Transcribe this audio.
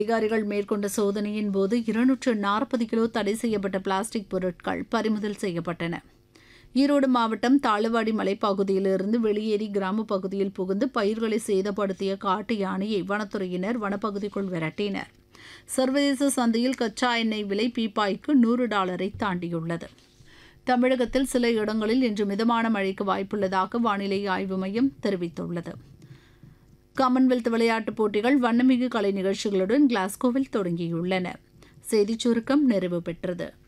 அதிகாரிகள் மேற்கொண்ட சோதனையின் போது இருநூற்று நாற்பது கிலோ தடை செய்யப்பட்ட பிளாஸ்டிக் பொருட்கள் பறிமுதல் செய்யப்பட்டன ஈரோடு மாவட்டம் தாளவாடி மலைப்பகுதியிலிருந்து வெளியேறி கிராம பகுதியில் புகுந்து பயிர்களை சேதப்படுத்திய காட்டு யானையை வனத்துறையினர் வனப்பகுதிக்குள் விரட்டினர் சர்வதேச சந்தையில் கச்சா எண்ணெய் விலை பீப்பாய்க்கு நூறு டாலரை தாண்டியுள்ளது தமிழகத்தில் சில இடங்களில் இன்று மிதமான மழைக்கு வாய்ப்புள்ளதாக வானிலை ஆய்வு மையம் தெரிவித்துள்ளது காமன்வெல்த் விளையாட்டுப் போட்டிகள் வண்ணமிகு கலை நிகழ்ச்சிகளுடன் கிளாஸ்கோவில் தொடங்கியுள்ளன செய்திச் சுருக்கம் நிறைவு பெற்றது